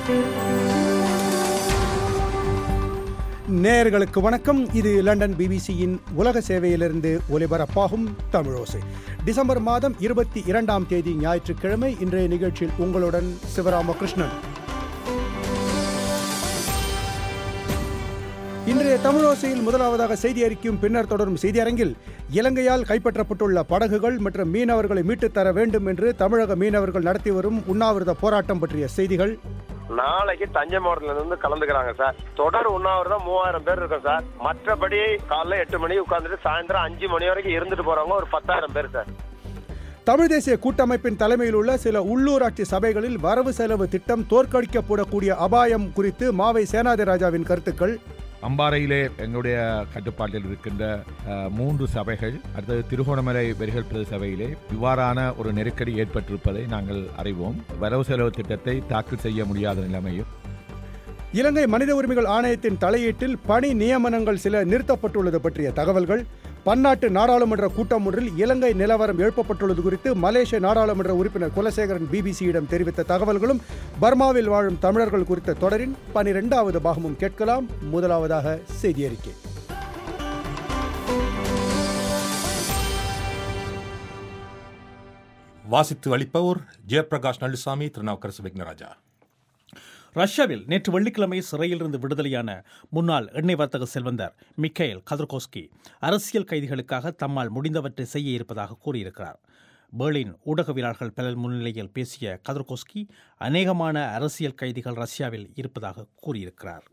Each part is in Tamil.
நேயர்களுக்கு வணக்கம் இது லண்டன் பிபிசியின் உலக சேவையிலிருந்து ஒலிபரப்பாகும் தமிழோசை டிசம்பர் மாதம் இருபத்தி இரண்டாம் தேதி ஞாயிற்றுக்கிழமை இன்றைய நிகழ்ச்சியில் உங்களுடன் சிவராமகிருஷ்ணன் இன்றைய தமிழோசையில் முதலாவதாக செய்தி அறிக்கையும் பின்னர் தொடரும் செய்தியரங்கில் இலங்கையால் கைப்பற்றப்பட்டுள்ள படகுகள் மற்றும் மீனவர்களை மீட்டுத் தர வேண்டும் என்று தமிழக மீனவர்கள் நடத்தி வரும் உண்ணாவிரத போராட்டம் பற்றிய செய்திகள் நாளைக்கு தஞ்சை மாவட்டத்துல இருந்து கலந்துக்கிறாங்க சார் தொடர் உண்ணாவிரதம் மூவாயிரம் பேர் இருக்கும் சார் மற்றபடி காலைல எட்டு மணிக்கு உட்காந்துட்டு சாயந்தரம் அஞ்சு மணி வரைக்கும் இருந்துட்டு போறவங்க ஒரு பத்தாயிரம் பேர் சார் தமிழ் தேசிய கூட்டமைப்பின் தலைமையில் உள்ள சில உள்ளூராட்சி சபைகளில் வரவு செலவு திட்டம் தோற்கடிக்கப்படக்கூடிய அபாயம் குறித்து மாவை சேனாதி ராஜாவின் கருத்துக்கள் அம்பாறையிலே எங்களுடைய கட்டுப்பாட்டில் இருக்கின்ற அஹ், மூன்று சபைகள் அடுத்தது திருகோணமலை வெறிகள் பிரதி சபையிலே இவ்வாறான ஒரு நெருக்கடி ஏற்பட்டிருப்பதை நாங்கள் அறிவோம் வரவு செலவு திட்டத்தை தாக்கல் செய்ய முடியாத நிலைமையும் இலங்கை மனித உரிமைகள் ஆணையத்தின் தலையீட்டில் பணி நியமனங்கள் சில நிறுத்தப்பட்டுள்ளது பற்றிய தகவல்கள் பன்னாட்டு நாடாளுமன்ற கூட்டம் ஒன்றில் இலங்கை நிலவரம் எழுப்பப்பட்டுள்ளது குறித்து மலேசிய நாடாளுமன்ற உறுப்பினர் குலசேகரன் பிபிசியிடம் தெரிவித்த தகவல்களும் பர்மாவில் வாழும் தமிழர்கள் குறித்த தொடரின் பனிரெண்டாவது பாகமும் கேட்கலாம் முதலாவதாக செய்தி அறிக்கை வாசித்து அளிப்பவர் ஜெயபிரகாஷ் நல்லுசாமி திருநாவுக்கரசு விக்னராஜா ரஷ்யாவில் நேற்று வெள்ளிக்கிழமை சிறையிலிருந்து விடுதலையான முன்னாள் எண்ணெய் வர்த்தக செல்வந்தர் மிக்கைல் கதர்கோஸ்கி அரசியல் கைதிகளுக்காக தம்மால் முடிந்தவற்றை செய்ய இருப்பதாக கூறியிருக்கிறார் பெர்லின் ஊடகவியலாளர்கள் பலர் முன்னிலையில் பேசிய கதர்கோஸ்கி அநேகமான அரசியல் கைதிகள் ரஷ்யாவில் இருப்பதாக கூறியிருக்கிறார்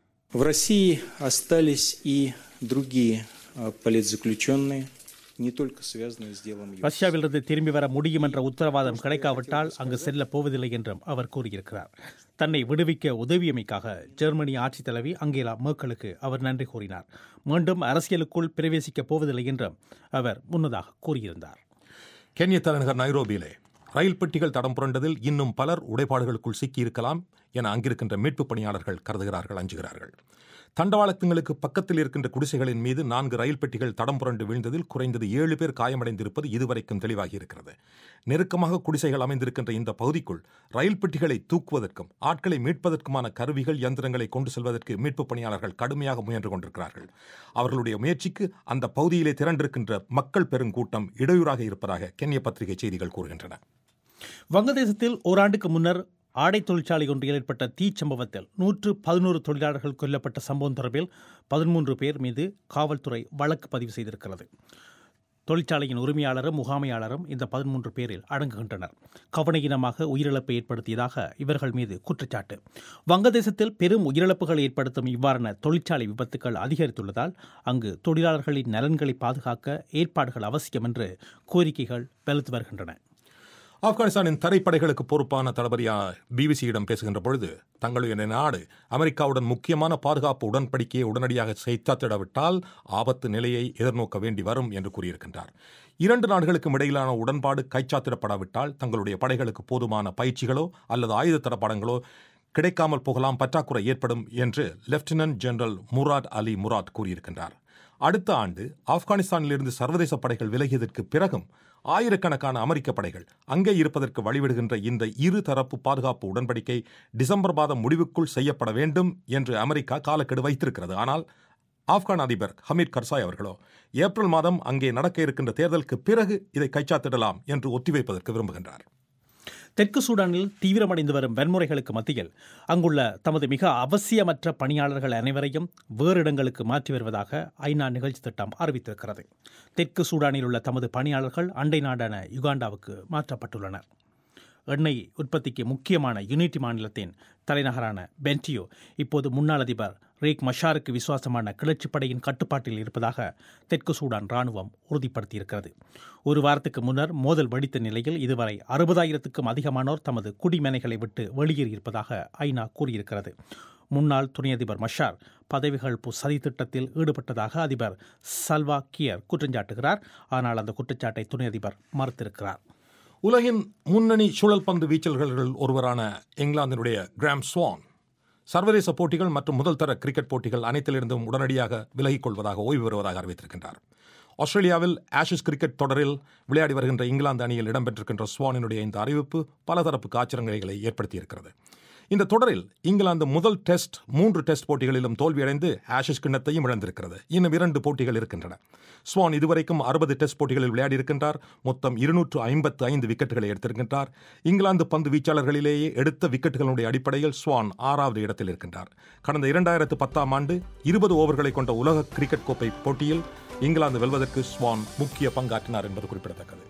В России остались и другие а, политзаключенные, не только связанные с делом Юрия. ரஷ்யாவிலிருந்து திரும்பி வர முடியும் என்ற உத்தரவாதம் கிடைக்காவிட்டால் அங்கு செல்லப் போவதில்லை என்றும் அவர் கூறியிருக்கிறார் தன்னை விடுவிக்க உதவியமைக்காக ஜெர்மனி ஆட்சித் தலைவி அங்கேலா மேர்க்கலுக்கு அவர் நன்றி கூறினார் மீண்டும் அரசியலுக்குள் பிரவேசிக்கப் போவதில்லை என்றும் அவர் முன்னதாக கூறியிருந்தார் கென்ய தலைநகர் நைரோபியிலே ரயில் பெட்டிகள் தடம் புரண்டதில் இன்னும் பலர் உடைபாடுகளுக்குள் சிக்கியிருக்கலாம் என அங்கிருக்கின்ற மீட்புப் பணியாளர்கள் கருதுகிறார்கள் அஞ்சுகிறார்கள் தண்டவாளத்துங்களுக்கு பக்கத்தில் இருக்கின்ற குடிசைகளின் மீது நான்கு ரயில் பெட்டிகள் தடம் புரண்டு வீழ்ந்ததில் குறைந்தது ஏழு பேர் காயமடைந்திருப்பது இதுவரைக்கும் தெளிவாகி இருக்கிறது நெருக்கமாக குடிசைகள் அமைந்திருக்கின்ற இந்த பகுதிக்குள் ரயில் பெட்டிகளை தூக்குவதற்கும் ஆட்களை மீட்பதற்குமான கருவிகள் இயந்திரங்களை கொண்டு செல்வதற்கு மீட்புப் பணியாளர்கள் கடுமையாக முயன்று கொண்டிருக்கிறார்கள் அவர்களுடைய முயற்சிக்கு அந்த பகுதியிலே திரண்டிருக்கின்ற மக்கள் பெருங்கூட்டம் இடையூறாக இருப்பதாக கென்ய பத்திரிகை செய்திகள் கூறுகின்றன வங்கதேசத்தில் ஓராண்டுக்கு முன்னர் ஆடை தொழிற்சாலை ஒன்றில் ஏற்பட்ட தீச்சம்பவத்தில் நூற்று பதினோரு தொழிலாளர்கள் கொல்லப்பட்ட சம்பவம் தொடர்பில் பதிமூன்று பேர் மீது காவல்துறை வழக்கு பதிவு செய்திருக்கிறது தொழிற்சாலையின் உரிமையாளரும் முகாமையாளரும் இந்த பதிமூன்று பேரில் அடங்குகின்றனர் கவனையினமாக உயிரிழப்பை ஏற்படுத்தியதாக இவர்கள் மீது குற்றச்சாட்டு வங்கதேசத்தில் பெரும் உயிரிழப்புகளை ஏற்படுத்தும் இவ்வாறான தொழிற்சாலை விபத்துக்கள் அதிகரித்துள்ளதால் அங்கு தொழிலாளர்களின் நலன்களை பாதுகாக்க ஏற்பாடுகள் அவசியம் என்று கோரிக்கைகள் வலுத்து வருகின்றன ஆப்கானிஸ்தானின் தரைப்படைகளுக்கு பொறுப்பான தளபதியா பிபிசியிடம் பேசுகின்ற பொழுது தங்களுடைய நாடு அமெரிக்காவுடன் முக்கியமான பாதுகாப்பு உடன்படிக்கையை உடனடியாக செய்தாத்திடவிட்டால் ஆபத்து நிலையை எதிர்நோக்க வேண்டி வரும் என்று கூறியிருக்கின்றார் இரண்டு நாடுகளுக்கும் இடையிலான உடன்பாடு கைச்சாத்திடப்படாவிட்டால் தங்களுடைய படைகளுக்கு போதுமான பயிற்சிகளோ அல்லது ஆயுத தளப்படங்களோ கிடைக்காமல் போகலாம் பற்றாக்குறை ஏற்படும் என்று லெப்டினன்ட் ஜெனரல் முராட் அலி முராட் கூறியிருக்கின்றார் அடுத்த ஆண்டு ஆப்கானிஸ்தானிலிருந்து சர்வதேச படைகள் விலகியதற்கு பிறகும் ஆயிரக்கணக்கான அமெரிக்க படைகள் அங்கே இருப்பதற்கு வழிவிடுகின்ற இந்த இரு தரப்பு பாதுகாப்பு உடன்படிக்கை டிசம்பர் மாதம் முடிவுக்குள் செய்யப்பட வேண்டும் என்று அமெரிக்கா காலக்கெடு வைத்திருக்கிறது ஆனால் ஆப்கான் அதிபர் ஹமீத் கர்சாய் அவர்களோ ஏப்ரல் மாதம் அங்கே நடக்க இருக்கின்ற தேர்தலுக்கு பிறகு இதை கைச்சாத்திடலாம் என்று ஒத்திவைப்பதற்கு விரும்புகின்றார் தெற்கு சூடானில் தீவிரமடைந்து வரும் வன்முறைகளுக்கு மத்தியில் அங்குள்ள தமது மிக அவசியமற்ற பணியாளர்கள் அனைவரையும் வேறு இடங்களுக்கு மாற்றி வருவதாக ஐநா நிகழ்ச்சி திட்டம் அறிவித்திருக்கிறது தெற்கு சூடானில் உள்ள தமது பணியாளர்கள் அண்டை நாடான யுகாண்டாவுக்கு மாற்றப்பட்டுள்ளனர் எண்ணெய் உற்பத்திக்கு முக்கியமான யுனிட்டி மாநிலத்தின் தலைநகரான பென்டியோ இப்போது முன்னாள் அதிபர் ரேக் மஷாருக்கு விசுவாசமான கிளர்ச்சிப் படையின் கட்டுப்பாட்டில் இருப்பதாக தெற்கு சூடான் ராணுவம் உறுதிப்படுத்தியிருக்கிறது ஒரு வாரத்துக்கு முன்னர் மோதல் வெடித்த நிலையில் இதுவரை அறுபதாயிரத்துக்கும் அதிகமானோர் தமது குடிமனைகளை விட்டு வெளியேறியிருப்பதாக ஐநா கூறியிருக்கிறது முன்னாள் துணை அதிபர் மஷார் பதவிகள்பு சதி திட்டத்தில் ஈடுபட்டதாக அதிபர் சல்வா கியர் குற்றஞ்சாட்டுகிறார் ஆனால் அந்த குற்றச்சாட்டை துணை அதிபர் மறுத்திருக்கிறார் உலகின் முன்னணி சுழல் பந்து வீச்சல்களில் ஒருவரான இங்கிலாந்தினுடைய கிராம் ஸ்வான் சர்வதேச போட்டிகள் மற்றும் முதல் தர கிரிக்கெட் போட்டிகள் அனைத்திலிருந்தும் உடனடியாக விலகிக் கொள்வதாக ஓய்வு பெறுவதாக அறிவித்திருக்கின்றார் ஆஸ்திரேலியாவில் ஆஷஸ் கிரிக்கெட் தொடரில் விளையாடி வருகின்ற இங்கிலாந்து அணியில் இடம்பெற்றிருக்கின்ற ஸ்வானினுடைய இந்த அறிவிப்பு பலதரப்பு ஆச்சரியங்களை ஏற்படுத்தியிருக்கிறது இந்த தொடரில் இங்கிலாந்து முதல் டெஸ்ட் மூன்று டெஸ்ட் போட்டிகளிலும் தோல்வியடைந்து ஆஷஸ் கிண்ணத்தையும் இழந்திருக்கிறது இன்னும் இரண்டு போட்டிகள் இருக்கின்றன ஸ்வான் இதுவரைக்கும் அறுபது டெஸ்ட் போட்டிகளில் விளையாடி இருக்கின்றார் மொத்தம் இருநூற்று ஐம்பத்து ஐந்து விக்கெட்டுகளை எடுத்திருக்கின்றார் இங்கிலாந்து பந்து வீச்சாளர்களிலேயே எடுத்த விக்கெட்டுகளுடைய அடிப்படையில் ஸ்வான் ஆறாவது இடத்தில் இருக்கின்றார் கடந்த இரண்டாயிரத்து பத்தாம் ஆண்டு இருபது ஓவர்களை கொண்ட உலக கிரிக்கெட் கோப்பை போட்டியில் இங்கிலாந்து வெல்வதற்கு ஸ்வான் முக்கிய பங்காற்றினார் என்பது குறிப்பிடத்தக்கது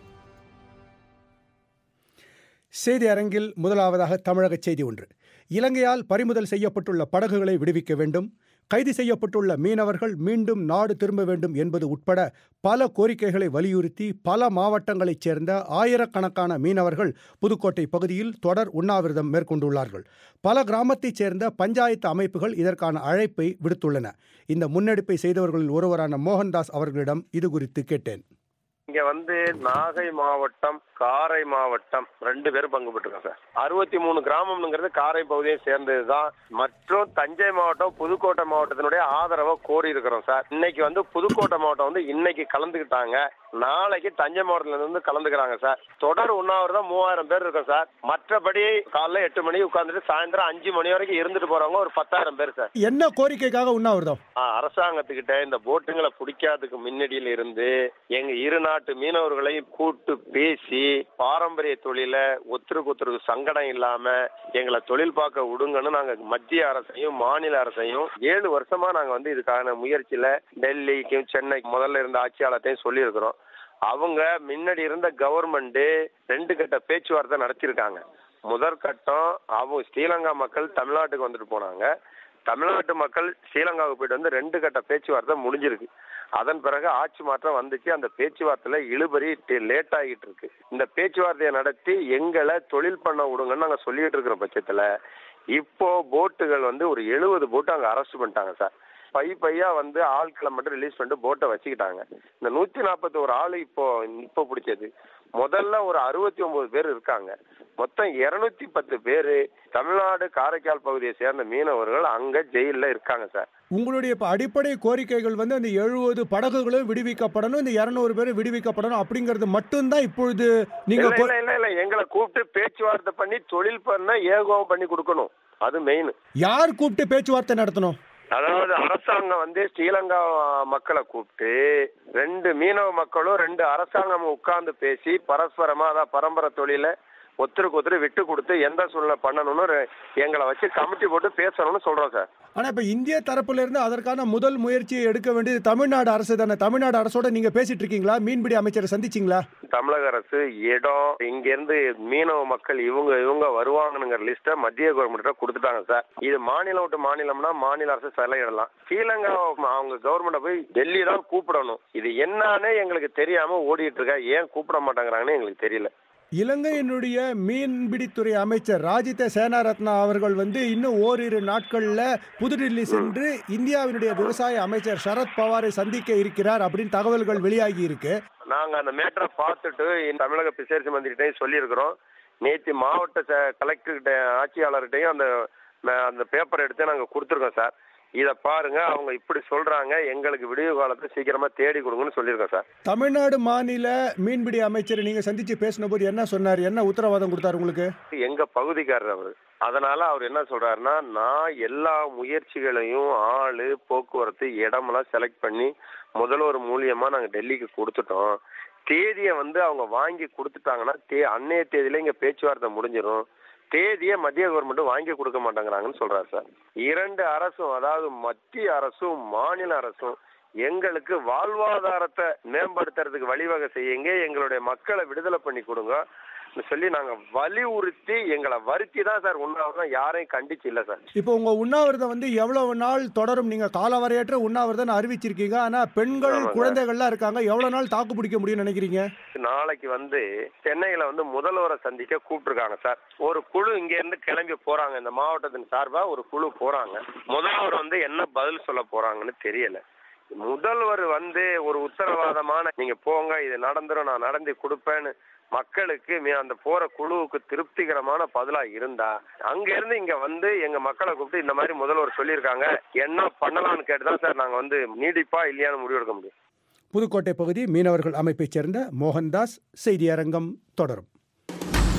செய்தி அரங்கில் முதலாவதாக தமிழக செய்தி ஒன்று இலங்கையால் பறிமுதல் செய்யப்பட்டுள்ள படகுகளை விடுவிக்க வேண்டும் கைது செய்யப்பட்டுள்ள மீனவர்கள் மீண்டும் நாடு திரும்ப வேண்டும் என்பது உட்பட பல கோரிக்கைகளை வலியுறுத்தி பல மாவட்டங்களைச் சேர்ந்த ஆயிரக்கணக்கான மீனவர்கள் புதுக்கோட்டை பகுதியில் தொடர் உண்ணாவிரதம் மேற்கொண்டுள்ளார்கள் பல கிராமத்தைச் சேர்ந்த பஞ்சாயத்து அமைப்புகள் இதற்கான அழைப்பை விடுத்துள்ளன இந்த முன்னெடுப்பை செய்தவர்களில் ஒருவரான மோகன்தாஸ் அவர்களிடம் இது குறித்து கேட்டேன் இங்க வந்து நாகை மாவட்டம் காரை மாவட்டம் ரெண்டு பேரும் பங்கு பெற்றிருக்கோம் சார் அறுபத்தி மூணு கிராமம்ங்கிறது காரை பகுதியை சேர்ந்ததுதான் மற்றும் தஞ்சை மாவட்டம் புதுக்கோட்டை மாவட்டத்தினுடைய ஆதரவை கோரி இருக்கிறோம் சார் இன்னைக்கு வந்து புதுக்கோட்டை மாவட்டம் வந்து இன்னைக்கு கலந்துக்கிட்டாங்க நாளைக்கு தஞ்சை மாவட்டத்துல இருந்து கலந்துக்கிறாங்க சார் தொடர் உண்ணாவிரதம் மூவாயிரம் பேர் இருக்கோம் சார் மற்றபடி காலைல எட்டு மணிக்கு உட்காந்துட்டு சாயந்தரம் அஞ்சு மணி வரைக்கும் இருந்துட்டு போறவங்க ஒரு பத்தாயிரம் பேர் சார் என்ன கோரிக்கைக்காக உண்ணாவிரதம் ஆ, அரசாங்கத்துக்கிட்ட இந்த போட்டுங்களை பிடிக்காததுக்கு முன்னாடியில இருந்து எங்க இரு நாட்டு மீனவர்களையும் கூட்டு பேசி பாரம்பரிய தொழில ஒருத்தருக்கு ஒருத்தருக்கு சங்கடம் இல்லாம எங்களை தொழில் பார்க்க விடுங்கன்னு நாங்க மத்திய அரசையும் மாநில அரசையும் ஏழு வருஷமா நாங்க வந்து இதுக்கான முயற்சியில டெல்லிக்கும் சென்னை முதல்ல இருந்த ஆட்சியாளர்த்தையும் சொல்லியிருக்கிறோம் அவங்க முன்னாடி இருந்த கவர்மெண்ட் ரெண்டு கட்ட பேச்சுவார்த்தை நடத்தியிருக்காங்க முதற் கட்டம் அவங்க ஸ்ரீலங்கா மக்கள் தமிழ்நாட்டுக்கு வந்துட்டு போனாங்க தமிழ்நாட்டு மக்கள் ஸ்ரீலங்காவுக்கு போயிட்டு வந்து ரெண்டு கட்ட பேச்சுவார்த்தை முடிஞ்சிருக்கு அதன் பிறகு ஆட்சி மாற்றம் வந்துச்சு அந்த பேச்சுவார்த்தையில இழுபறி லேட் ஆகிட்டு இருக்கு இந்த பேச்சுவார்த்தையை நடத்தி எங்களை தொழில் பண்ண விடுங்கன்னு நாங்க சொல்லிட்டு இருக்கிற பட்சத்துல இப்போ போட்டுகள் வந்து ஒரு எழுபது போட்டு அங்க அரெஸ்ட் பண்ணிட்டாங்க சார் பை பையா வந்து ஆட்களை மட்டும் ரிலீஸ் பண்ணிட்டு போட்டை வச்சுக்கிட்டாங்க இந்த நூத்தி நாற்பத்தி ஒரு ஆளு இப்போ இப்போ பிடிச்சது முதல்ல ஒரு அறுபத்தி ஒன்பது பேர் இருக்காங்க மொத்தம் இருநூத்தி பத்து பேரு தமிழ்நாடு காரைக்கால் பகுதியை சேர்ந்த மீனவர்கள் அங்க ஜெயில்ல இருக்காங்க சார் உங்களுடைய இப்ப அடிப்படை கோரிக்கைகள் வந்து அந்த எழுபது படகுகளும் விடுவிக்கப்படணும் இந்த இருநூறு பேரும் விடுவிக்கப்படணும் அப்படிங்கிறது மட்டும்தான் இப்பொழுது நீங்க இல்ல கோ- இல்ல இல்ல இல்ல எங்களை கூப்பிட்டு பேச்சுவார்த்தை பண்ணி தொழில் பண்ண ஏகோபம் பண்ணி கொடுக்கணும் அது மெயின் யார் கூப்பிட்டு பேச்சுவார்த்தை நடத்தணும் அதாவது அரசாங்கம் வந்து ஸ்ரீலங்கா மக்களை கூப்பிட்டு ரெண்டு மீனவ மக்களும் ரெண்டு அரசாங்கமும் உட்கார்ந்து பேசி பரஸ்பரமா அதான் பரம்பரை தொழில ஒருத்தருக்கு ஒருத்தர் விட்டு கொடுத்து எந்த சூழ்நிலை பண்ணணும்னு ரெ- எங்களை வச்சு கமிட்டி போட்டு பேசணும்னு சொல்றோம் சார் ஆனா இப்ப இந்திய தரப்புல இருந்து அதற்கான முதல் முயற்சியை எடுக்க வேண்டியது தமிழ்நாடு அரசு தானே தமிழ்நாடு அரசோட நீங்க பேசிட்டு இருக்கீங்களா மீன்பிடி அமைச்சரை சந்திச்சீங்களா தமிழக அரசு இடம் இங்க இருந்து மீனவ மக்கள் இவங்க இவங்க வருவாங்கங்கிற லிஸ்ட மத்திய கவர்மெண்ட் கொடுத்துட்டாங்க சார் இது மாநிலம் விட்டு மாநிலம்னா மாநில அரசு செலையிடலாம் ஸ்ரீலங்கா அவங்க கவர்மெண்ட போய் டெல்லி தான் கூப்பிடணும் இது என்னன்னு எங்களுக்கு தெரியாம ஓடிட்டு இருக்கா ஏன் கூப்பிட மாட்டேங்கிறாங்கன்னு எங்களுக்கு தெரியல இலங்கையினுடைய மீன்பிடித்துறை அமைச்சர் ராஜித சேனாரத்னா அவர்கள் வந்து இன்னும் ஓரிரு நாட்கள்ல புதுடில்லி சென்று இந்தியாவினுடைய விவசாய அமைச்சர் சரத் பவாரை சந்திக்க இருக்கிறார் அப்படின்னு தகவல்கள் வெளியாகி இருக்கு நாங்க அந்த மேட்டரை பார்த்துட்டு இந்த தமிழக பிசேரிசி மந்திரிட்டையும் சொல்லியிருக்கிறோம் நேற்று மாவட்ட ச- கலெக்டர்கிட்ட ஆட்சியாளர்கிட்டையும் அந்த ம- அந்த பேப்பர் எடுத்து நாங்க கொடுத்துருக்கோம் சார் இத பாருங்க அவங்க இப்படி சொல்றாங்க எங்களுக்கு விடிவு காலத்தை சீக்கிரமா தேடி கொடுங்கன்னு சொல்லியிருக்கோம் சார் தமிழ்நாடு மாநில மீன்பிடி அமைச்சர் நீங்க சந்திச்சு பேசின போது என்ன சொன்னார் என்ன உத்தரவாதம் கொடுத்தாரு உங்களுக்கு எங்க பகுதிக்காரர் அவர் அதனால அவர் என்ன சொல்றாருன்னா நான் எல்லா முயற்சிகளையும் ஆளு போக்குவரத்து இடமெல்லாம் செலக்ட் பண்ணி முதல்வர் மூலியமா நாங்க டெல்லிக்கு கொடுத்துட்டோம் தேதியை வந்து அவங்க வாங்கி கொடுத்துட்டாங்கன்னா தே அன்னைய தேதியில இங்க பேச்சுவார்த்தை முடிஞ்சிடும் தேதியை மத்திய கவர்மெண்ட் வாங்கி கொடுக்க மாட்டேங்கிறாங்கன்னு சொல்றாரு சார் இரண்டு அரசும் அதாவது மத்திய அரசும் மாநில அரசும் எங்களுக்கு வாழ்வாதாரத்தை மேம்படுத்துறதுக்கு வழிவகை செய்யுங்க எங்களுடைய மக்களை விடுதலை பண்ணி கொடுங்க சொல்லி நாங்க வலியுறுத்தி எங்களை வருத்தி தான் சார் உண்ணாவிரதம் யாரையும் கண்டிச்சு இல்ல சார் இப்போ உங்க உண்ணாவிரதம் வந்து எவ்வளவு நாள் தொடரும் நீங்க காலவரையற்ற உண்ணாவிரதம் அறிவிச்சிருக்கீங்க ஆனா பெண்கள் ஆமாங்க. குழந்தைகள்லாம் இருக்காங்க எவ்வளவு நாள் தாக்கு பிடிக்க முடியும்னு நினைக்கிறீங்க நாளைக்கு வந்து சென்னையில வந்து முதல்வரை சந்திக்க கூப்பிட்டுருக்காங்க சார் ஒரு குழு இங்க இருந்து கிளம்பி போறாங்க இந்த மாவட்டத்தின் சார்பா ஒரு குழு போறாங்க முதல்வர் வந்து என்ன பதில் சொல்ல போறாங்கன்னு தெரியல முதல்வர் வந்து ஒரு உத்தரவாதமான நீங்க போங்க இது நடந்துரும் நான் நடந்து கொடுப்பேன்னு மக்களுக்கு மீ- அந்த போற குழுவுக்கு திருப்திகரமான பதிலா இருந்தா அங்க இருந்து இங்க வந்து எங்க மக்களை கூப்பிட்டு இந்த மாதிரி முதல்வர் சொல்லியிருக்காங்க என்ன பண்ணலாம்னு கேட்டுதான் சார் நாங்க வந்து நீடிப்பா இல்லையான்னு முடிவெடுக்க முடியும் புதுக்கோட்டை பகுதி மீனவர்கள் அமைப்பைச் சேர்ந்த மோகன்தாஸ் செய்தி அரங்கம் தொடரும்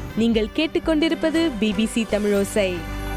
நீங்கள் கேட்டுக்கொண்டிருப்பது பிபிசி தமிழோசை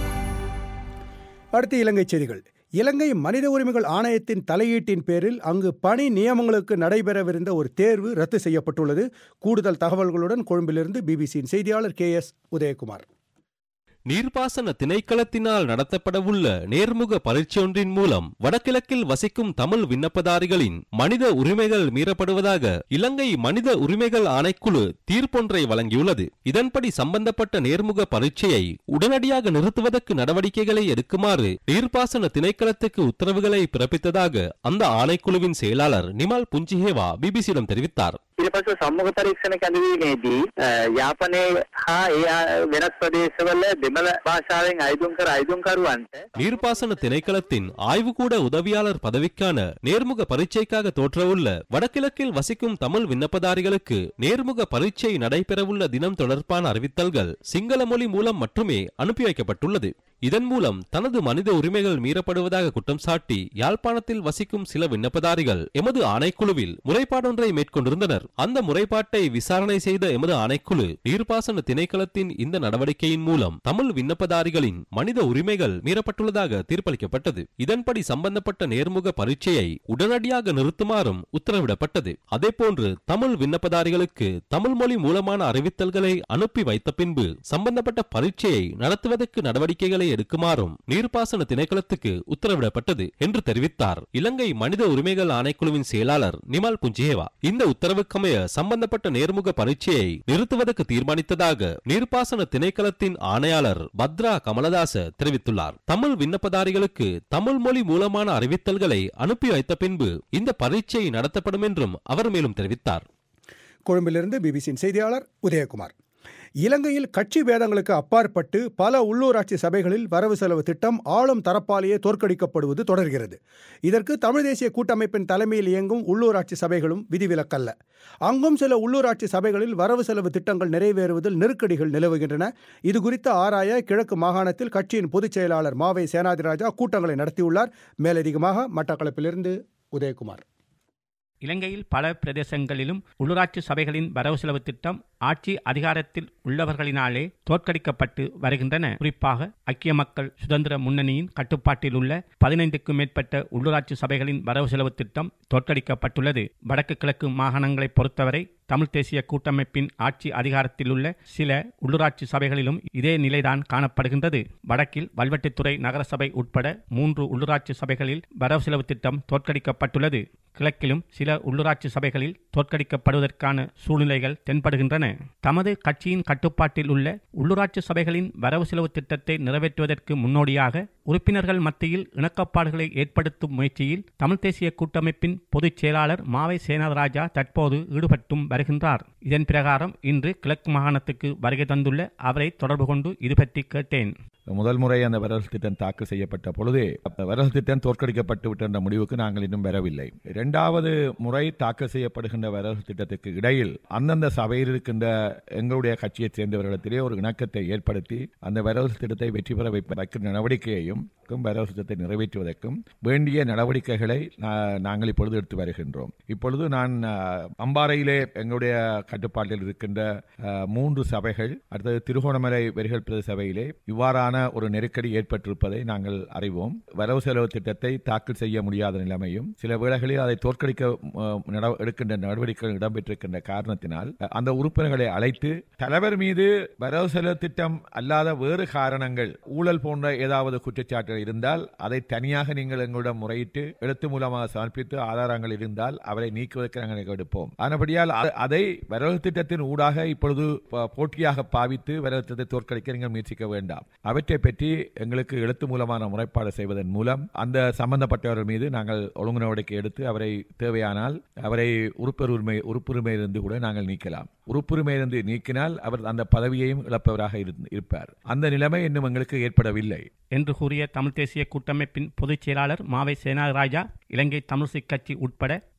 அடுத்து இலங்கை செய்திகள் இலங்கை மனித உரிமைகள் ஆணையத்தின் தலையீட்டின் பேரில் அங்கு பணி நியமங்களுக்கு நடைபெறவிருந்த ஒரு தேர்வு ரத்து செய்யப்பட்டுள்ளது கூடுதல் தகவல்களுடன் கொழும்பிலிருந்து பிபிசியின் செய்தியாளர் கே எஸ் உதயகுமார் நீர்ப்பாசன திணைக்களத்தினால் நடத்தப்படவுள்ள நேர்முக பரீட்சையொன்றின் மூலம் வடகிழக்கில் வசிக்கும் தமிழ் விண்ணப்பதாரிகளின் மனித உரிமைகள் மீறப்படுவதாக இலங்கை மனித உரிமைகள் ஆணைக்குழு தீர்ப்பொன்றை வழங்கியுள்ளது இதன்படி சம்பந்தப்பட்ட நேர்முக பரீட்சையை உடனடியாக நிறுத்துவதற்கு நடவடிக்கைகளை எடுக்குமாறு நீர்ப்பாசன திணைக்களத்துக்கு உத்தரவுகளை பிறப்பித்ததாக அந்த ஆணைக்குழுவின் செயலாளர் நிமால் புஞ்சிஹேவா பிபிசியிடம் தெரிவித்தார் ඊට පස්සේ සම්මුඛ පරීක්ෂණ කැඳවීමේදී අ, යාපනයේ හා ඒ අ, වෙනත් ප්‍රදේශවල දෙමළ භාෂාවෙන් අයිදුම් කර අයිදුම්කරුවන්ට நீர்ப்பாசன திணைக்களத்தின் ஆய்வுகூட உதவியாளர் பதவிக்கான நேர்முக பரீட்சைக்காக தோற்றவுள்ள வடகிழக்கில் வசிக்கும் தமிழ் விண்ணப்பதாரிகளுக்கு நேர்முக பரீட்சை நடைபெறவுள்ள தினம் தொடர்பான அறிவித்தல்கள் சிங்கள மொழி மூலம் மட்டுமே அனுப்பி வைக்கப்பட்டுள்ளது இதன் மூலம் தனது மனித உரிமைகள் மீறப்படுவதாக குற்றம் சாட்டி யாழ்ப்பாணத்தில் வசிக்கும் சில விண்ணப்பதாரிகள் எமது ஆணைக்குழுவில் முறைப்பாடொன்றை மேற்கொண்டிருந்தனர் அந்த முறைப்பாட்டை விசாரணை செய்த எமது ஆணைக்குழு நீர்ப்பாசன திணைக்களத்தின் இந்த நடவடிக்கையின் மூலம் தமிழ் விண்ணப்பதாரிகளின் மனித உரிமைகள் மீறப்பட்டுள்ளதாக தீர்ப்பளிக்கப்பட்டது இதன்படி சம்பந்தப்பட்ட நேர்முக பரீட்சையை உடனடியாக நிறுத்துமாறும் உத்தரவிடப்பட்டது அதேபோன்று தமிழ் விண்ணப்பதாரிகளுக்கு தமிழ் மொழி மூலமான அறிவித்தல்களை அனுப்பி வைத்த பின்பு சம்பந்தப்பட்ட பரீட்சையை நடத்துவதற்கு நடவடிக்கைகளை எடுக்குமாறும் நீர்ப்பாசன திணைக்களத்துக்கு உத்தரவிடப்பட்டது என்று தெரிவித்தார் இலங்கை மனித உரிமைகள் ஆணைக்குழுவின் செயலாளர் நிமால் புஞ்சியேவா இந்த உத்தரவுக்கமைய சம்பந்தப்பட்ட நேர்முக பரீட்சையை நிறுத்துவதற்கு தீர்மானித்ததாக நீர்ப்பாசன திணைக்களத்தின் ஆணையாளர் பத்ரா கமலதாச தெரிவித்துள்ளார் தமிழ் விண்ணப்பதாரிகளுக்கு தமிழ் மொழி மூலமான அறிவித்தல்களை அனுப்பி வைத்த பின்பு இந்த பரீட்சை நடத்தப்படும் என்றும் அவர் மேலும் தெரிவித்தார் கொழும்பிலிருந்து பிபிசியின் செய்தியாளர் உதயகுமார் இலங்கையில் கட்சி பேதங்களுக்கு அப்பாற்பட்டு பல உள்ளூராட்சி சபைகளில் வரவு செலவு திட்டம் ஆளும் தரப்பாலேயே தோற்கடிக்கப்படுவது தொடர்கிறது இதற்கு தமிழ் தேசிய கூட்டமைப்பின் தலைமையில் இயங்கும் உள்ளூராட்சி சபைகளும் விதிவிலக்கல்ல அங்கும் சில உள்ளூராட்சி சபைகளில் வரவு செலவு திட்டங்கள் நிறைவேறுவதில் நெருக்கடிகள் நிலவுகின்றன இது குறித்து ஆராய கிழக்கு மாகாணத்தில் கட்சியின் பொதுச் செயலாளர் மாவை சேனாதிராஜா கூட்டங்களை நடத்தியுள்ளார் மேலதிகமாக மட்டக்களப்பிலிருந்து உதயகுமார் இலங்கையில் பல பிரதேசங்களிலும் உள்ளூராட்சி சபைகளின் வரவு செலவு திட்டம் ஆட்சி அதிகாரத்தில் உள்ளவர்களினாலே தோற்கடிக்கப்பட்டு வருகின்றன குறிப்பாக ஐக்கிய மக்கள் சுதந்திர முன்னணியின் கட்டுப்பாட்டில் உள்ள பதினைந்துக்கும் மேற்பட்ட உள்ளூராட்சி சபைகளின் வரவு செலவு திட்டம் தோற்கடிக்கப்பட்டுள்ளது வடக்கு கிழக்கு மாகாணங்களை பொறுத்தவரை தமிழ் தேசிய கூட்டமைப்பின் ஆட்சி அதிகாரத்தில் உள்ள சில உள்ளூராட்சி சபைகளிலும் இதே நிலைதான் காணப்படுகின்றது வடக்கில் வல்வெட்டித்துறை நகரசபை உட்பட மூன்று உள்ளூராட்சி சபைகளில் வரவு செலவு திட்டம் தோற்கடிக்கப்பட்டுள்ளது கிழக்கிலும் சில உள்ளூராட்சி சபைகளில் தோற்கடிக்கப்படுவதற்கான சூழ்நிலைகள் தென்படுகின்றன தமது கட்சியின் கட்டுப்பாட்டில் உள்ள உள்ளூராட்சி சபைகளின் வரவு செலவு திட்டத்தை நிறைவேற்றுவதற்கு முன்னோடியாக உறுப்பினர்கள் மத்தியில் இணக்கப்பாடுகளை ஏற்படுத்தும் முயற்சியில் தமிழ் தேசிய கூட்டமைப்பின் பொதுச் செயலாளர் மாவை சேனாதராஜா தற்போது ஈடுபட்டும் வருகின்றார் இதன் பிரகாரம் இன்று கிழக்கு மாகாணத்துக்கு வருகை தந்துள்ள அவரை தொடர்பு கொண்டு இது பற்றி கேட்டேன் முதல் முறை அந்த வரவு திட்டம் தாக்கல் செய்யப்பட்ட பொழுதே அந்த வரவு திட்டம் தோற்கடிக்கப்பட்டு விட்ட என்ற முடிவுக்கு நாங்கள் இன்னும் வரவில்லை இரண்டாவது முறை தாக்கல் செய்யப்படுகின்ற வரவு திட்டத்துக்கு இடையில் அந்தந்த சபையில் இருக்கின்ற எங்களுடைய கட்சியைச் சேர்ந்தவர்களிடத்திலே ஒரு இணக்கத்தை ஏற்படுத்தி அந்த வரவு திட்டத்தை வெற்றி பெற வைப்ப- வைக்கும் நடவடிக்கையையும் வரவு திட்டத்தை நிறைவேற்றுவதற்கும் வேண்டிய நடவடிக்கைகளை நா- நாங்கள் இப்பொழுது எடுத்து வருகின்றோம் இப்பொழுது நான் அஹ், அம்பாறையிலே எங்களுடைய கட்டுப்பாட்டில் இருக்கின்ற அஹ், மூன்று சபைகள் அடுத்தது திருகோணமலை வெறிகள் பிரதேச சபையிலே இவ்வாறான ஒரு நெருக்கடி ஏற்பட்டிருப்பதை நாங்கள் அறிவோம் வரவு செலவு திட்டத்தை தாக்கல் செய்ய முடியாத நிலைமையும் சில வேளைகளில் அதை தோற்கடிக்க அஹ், நட- எடுக்கின்ற நடவடிக்கைகள் இடம்பெற்றிருக்கின்ற காரணத்தினால் அஹ், அந்த உறுப்பினர்களை அழைத்து தலைவர் மீது வரவு செலவு திட்டம் அல்லாத வேறு காரணங்கள் ஊழல் போன்ற ஏதாவது குற்றச்சாட்டுகள் இருந்தால் அதை தனியாக நீங்கள் எங்களிடம் முறையிட்டு எழுத்து மூலமாக சமர்ப்பித்து ஆதாரங்கள் இருந்தால் அவரை நீக்குவதற்கு நாங்கள் எடுப்போம் ஆனபடியால் அ- அதை வரவு திட்டத்தின் ஊடாக இப்பொழுது ப- போட்டியாக பாவித்து வரவு திட்டத்தை தோற்கடிக்க நீங்கள் முயற்சிக்க வேண்டாம் அவற்றை பற்றி எங்களுக்கு எழுத்து மூலமான முறைப்பாடு செய்வதன் மூலம் அந்த சம்பந்தப்பட்டவர்கள் மீது நாங்கள் ஒழுங்கு நடவடிக்கை எடுத்து அவரை தேவையானால் அவரை உறுப்புரிமை உறுப்புரிமையிலிருந்து கூட நாங்கள் நீக்கலாம் உறுப்புரிமையிலிருந்து நீக்கினால் அவர் அந்த பதவியையும் இழப்பவராக இருந்து- இருப்பார் அந்த நிலைமை இன்னும் எங்களுக்கு ஏற்படவில்லை என்று கூறிய தமிழ் தேசிய கூட்டமைப்பின் பொதுச் செயலாளர் மாவை சேனாராஜா இலங்கை தமிழிசை கட்சி உட்பட